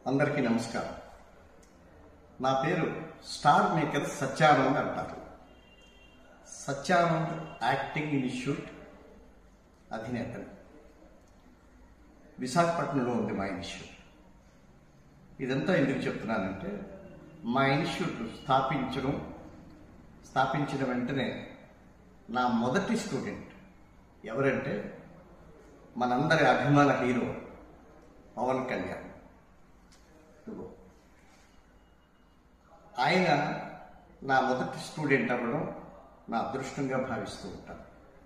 అందరికీ నమస్కారం నా పేరు స్టార్ మేకర్ సత్యానంద్ అంటారు సత్యానంద్ యాక్టింగ్ ఇన్స్టిట్యూట్ అధినేతని విశాఖపట్నంలో ఉంది మా ఇన్స్టిట్యూట్ ఇదంతా ఎందుకు చెప్తున్నానంటే మా ఇన్స్టిట్యూట్ స్థాపించడం స్థాపించిన వెంటనే నా మొదటి స్టూడెంట్ ఎవరంటే మనందరి అభిమాన హీరో పవన్ కళ్యాణ్ ఇదిగో. ఆయన నా మొదటి స్టూడెంట్ అవ్వడం నా అదృష్టంగా భావిస్తూ ఉంటాను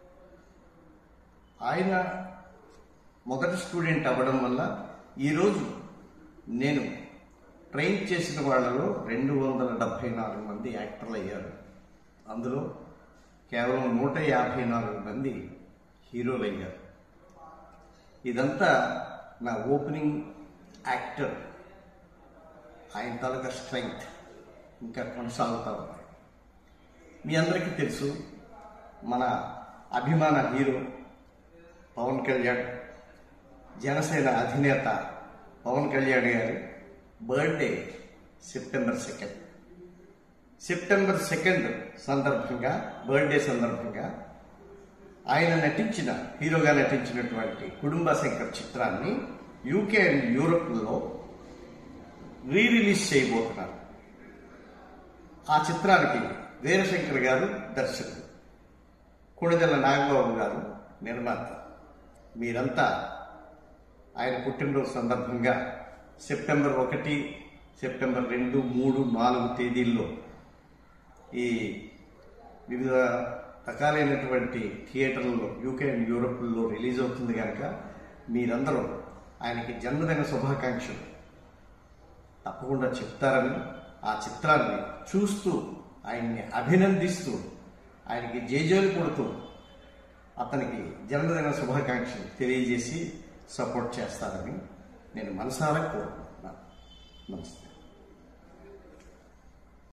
ఆయన మొదటి స్టూడెంట్ అవ్వడం వల్ల ఈరోజు నేను ట్రైన్ చేసిన వాళ్ళలో రెండు వందల డెబ్భై నాలుగు మంది యాక్టర్లు అయ్యారు అందులో కేవలం నూట యాభై నాలుగు మంది హీరోలు అయ్యారు ఇదంతా నా ఓపెనింగ్ యాక్టర్ ఆయన తాలూకా స్ట్రెంగ్త్ ఇంకా కొనసాగుతూ ఉన్నాయి మీ అందరికీ తెలుసు మన అభిమాన హీరో పవన్ కళ్యాణ్ జనసేన అధినేత పవన్ కళ్యాణ్ గారి birthday September second September second సందర్భంగా బర్త్డే సందర్భంగా ఆయన నటించిన హీరోగా నటించినటువంటి కుటుంబ శంకర్ చిత్రాన్ని యూకే అండ్ యూరోప్లో రీ రిలీజ్ చేయబోతున్నారు ఆ చిత్రానికి వీరశంకర్ గారు దర్శకుడు కొడిదెల నాగబాబు గారు నిర్మాత మీరంతా ఆయన పుట్టినరోజు సందర్భంగా సెప్టెంబర్ ఒకటి సెప్టెంబర్ రెండు మూడు నాలుగు తేదీల్లో ఈ వివిధ రకాలైనటువంటి థియేటర్లలో యూకే అండ్ యూరోప్లో రిలీజ్ అవుతుంది కనుక మీరందరూ ఆయనకి జన్మదిన శుభాకాంక్షలు తప్పకుండా చెప్తారని ఆ చిత్రాన్ని చూస్తూ ఆయన్ని అభినందిస్తూ ఆయనకి జేజేలు కొడుతూ అతనికి జన్మదిన శుభాకాంక్షలు తెలియజేసి సపోర్ట్ చేస్తారని నేను మనసారా కోరుకుంటున్నాను నమస్తే